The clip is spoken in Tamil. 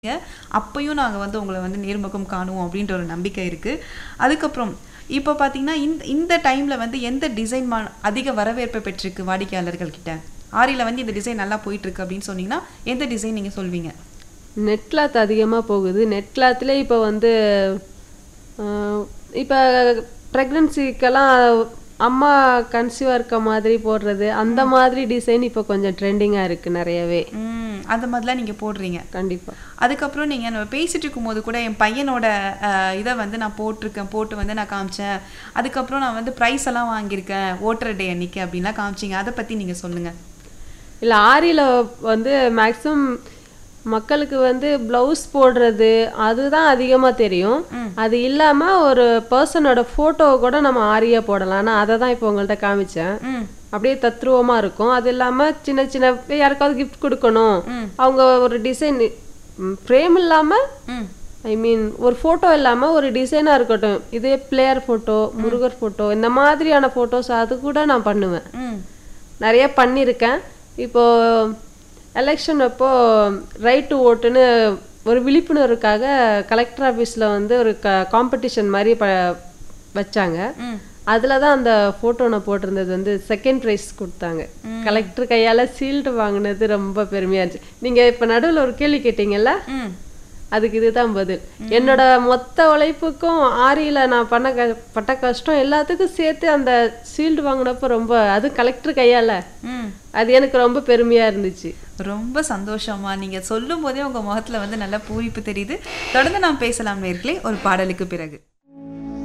அப்பயும் நாங்க வந்து உங்கள வந்து நேர்முகம் காணுவோம் அப்படின்ற ஒரு நம்பிக்கை இருக்கு. அதுக்கப்புறம் இப்போ பார்த்தீங்கன்னா, இந்த இந்த டைம்ல வந்து எந்த டிசைன் மா அதிக வரவேற்பை பெற்றிருக்கு வாடிக்கையாளர்கள் கிட்ட? ஆரியில வந்து இந்த டிசைன் நல்லா போயிட்டுருக்கு அப்படின்னு சொன்னீங்கன்னா, எந்த டிசைன் நீங்க சொல்வீங்க? நெட் கிளாத் அதிகமா போகுது. நெட் கிளாத்லே இப்போ வந்து அ இப்ப பிரெக்னன்சிக்கெல்லாம் அம்மா கன்சீவா இருக்க மாதிரி போடுறது, அந்த மாதிரி டிசைன் இப்போ கொஞ்சம் ட்ரெண்டிங்கா இருக்கு நெறையவே. ம். அந்த மாதிரிலாம் நீங்க போடுறீங்க. கண்டிப்பா. அதுக்கப்புறம் நீங்க நம்ம பேசிட்டு இருக்கும்போது கூட என் பையனோட அ இத வந்து நான் போட்டிருக்கேன். போட்டு வந்து நான் காமிச்சேன். அதுக்கப்புறம் நான் வந்து பிரைஸ் எல்லாம் வாங்கியிருக்கேன். ஓட்டர் டே அன்னைக்கு அப்படின்லாம் காமிச்சீங்க. அத பத்தி நீங்க சொல்லுங்க. இல்ல ஆரியில வந்து மேக்ஸிமம் மக்களுக்கு வந்து ப்ளவுஸ் போடுறது, அதுதான் அதிகமா தெரியும். ம். அது இல்லாம ஒரு பெர்சனோட ஃபோட்டோவ கூட நம்ம ஆரியா போடலாம். நான் அத தான் இப்போ உங்கள்ட்ட காமிச்சேன். ம். அப்படியே தத்ரூவமா இருக்கும். அது இல்லாம சின்ன சின்ன யாருக்காவது கிஃப்ட் குடுக்கணும். ம். அவங்க ஒரு டிசைன் ம் ஃப்ரேம் இல்லாம ம். ஐ மீன் ஒரு ஃபோட்டோ இல்லாம ஒரு டிசைனா இருக்கட்டும். இதே பிள்ளையார் ஃபோட்டோ, முருகர் ஃபோட்டோ இந்த மாதிரியான ஃபோட்டோஸ் அது கூட நான் பண்ணுவேன். ம். நெறைய பண்ணியிருக்கேன். இப்போ எலெக்ஷன் அப்போ ரைட் டு ஓட்டுன்னு ஒரு விழிப்புணர்வுக்காக கலெக்டர் ஆஃபீஸ்ல வந்து ஒரு க காம்படிஷன் மாரி ப வச்சாங்க. ம். அதுல தான் அந்த ஃபோட்டோ நான் போட்டிருந்தது வந்து செகண்ட் பிரைஸ் குடுத்தாங்க. கலெக்டர் கையால சீல்டு வாங்குனது ரொம்ப பெருமையா இருந்துச்சு. நீங்க இப்ப நடுவுல ஒரு கேள்வி கேட்டீங்கல்ல? ம். அதுக்கு இதுதான் பதில். என்னோட மொத்த உழைப்புக்கும் ஆரியில நான் பண்ண க பட்ட கஷ்டம் எல்லாத்துக்கும் சேர்த்து அந்த சீல்டு வாங்குனப்போ ரொம்ப அதுவும் கலெக்டர் கையால. ம். அது எனக்கு ரொம்ப பெருமையா இருந்துச்சு. ரொம்ப சந்தோஷமா நீங்க சொல்லும்போதே உங்க முகத்துல வந்து நல்ல பூரிப்பு தெரியுது. தொடர்ந்து நாம் பேசலாம் நேயர்களே ஒரு பாடலுக்கு பிறகு.